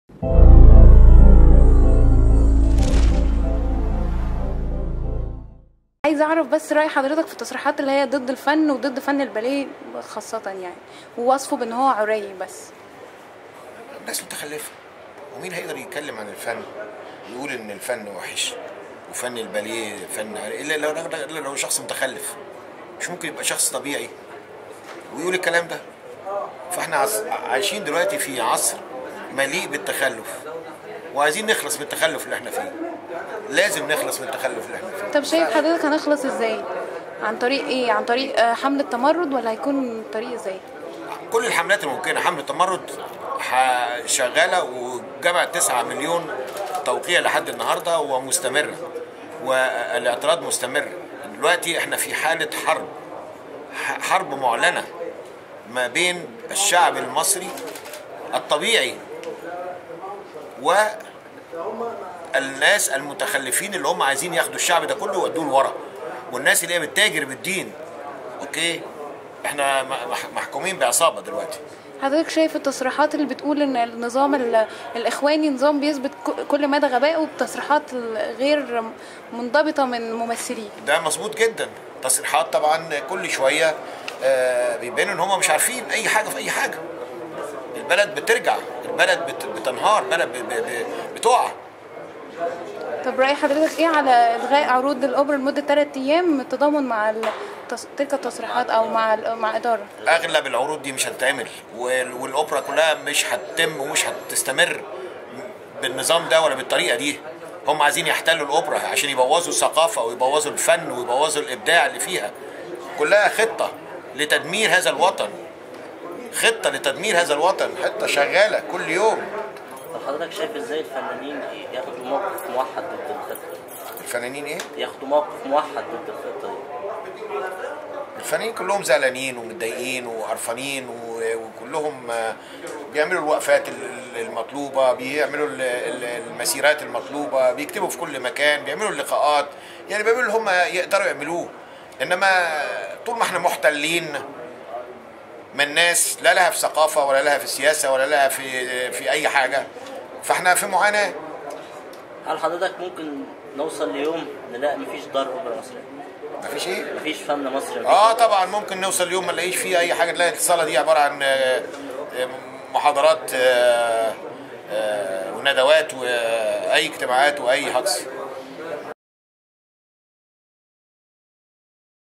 عايزه اعرف بس راي حضرتك في التصريحات اللي هي ضد الفن وضد فن الباليه خاصه يعني ووصفه بان هو عري بس الناس متخلفه ومين هيقدر يتكلم عن الفن ويقول ان الفن وحش وفن الباليه فن الا لو الا لو شخص متخلف مش ممكن يبقى شخص طبيعي ويقول الكلام ده فاحنا عص- عايشين دلوقتي في عصر مليء بالتخلف وعايزين نخلص من التخلف اللي احنا فيه لازم نخلص من التخلف اللي احنا فيه طب شايف حضرتك هنخلص ازاي عن طريق ايه عن طريق آه، حمله تمرد ولا هيكون طريق ازاي كل الحملات الممكنه حمله تمرد ح- شغاله وجمعت 9 مليون توقيع لحد النهارده ومستمره والاعتراض مستمر دلوقتي احنا في حاله حرب ح- حرب معلنه ما بين الشعب المصري الطبيعي والناس المتخلفين اللي هم عايزين ياخدوا الشعب ده كله ويودوه لورا والناس اللي هي بتتاجر بالدين اوكي احنا م- مح- محكومين بعصابه دلوقتي حضرتك شايف التصريحات اللي بتقول ان النظام ال- الاخواني نظام بيثبت ك- كل مدى غبائه بتصريحات غير منضبطه من ممثليه ده مظبوط جدا تصريحات طبعا كل شويه آه، بيبانوا ان هم مش عارفين اي حاجه في اي حاجه البلد بترجع البلد بت- بتنهار البلد ب- ب- ب- بتقع طب رأي حضرتك ايه على الغاء عروض الاوبرا لمده 3 ايام التضامن مع التص- تلك التصريحات او مع ال- مع اداره اغلب العروض دي مش هتتعمل وال- والاوبرا كلها مش هتتم ومش هتستمر بالنظام ده ولا بالطريقه دي هم عايزين يحتلوا الاوبرا عشان يبوظوا الثقافه ويبوظوا الفن ويبوظوا الابداع اللي فيها كلها خطه لتدمير هذا الوطن خطه لتدمير هذا الوطن خطه شغاله كل يوم طب حضرتك شايف ازاي الفنانين ياخدوا موقف موحد ضد الخطه الفنانين ايه ياخدوا موقف موحد ضد الخطه دي الفنانين كلهم زعلانين ومتضايقين وقرفانين و- وكلهم آه، بيعملوا الوقفات ال- ال- المطلوبه بيعملوا ال- ال- المسيرات المطلوبه بيكتبوا في كل مكان بيعملوا اللقاءات يعني بيعملوا اللي هم يقدروا يعملوه انما طول ما احنا محتلين من ناس لا لها في ثقافه ولا لها في سياسه ولا لها في في اي حاجه فاحنا في معاناه هل حضرتك ممكن نوصل ليوم نلاقي مفيش دار اوبرا مصريه مفيش ايه مفيش فن مصري مفيش اه طبعا ممكن نوصل يوم ما نلاقيش فيه اي حاجه نلاقي الصاله دي عباره عن آه، آه، محاضرات آه، آه، وندوات واي اجتماعات واي هجص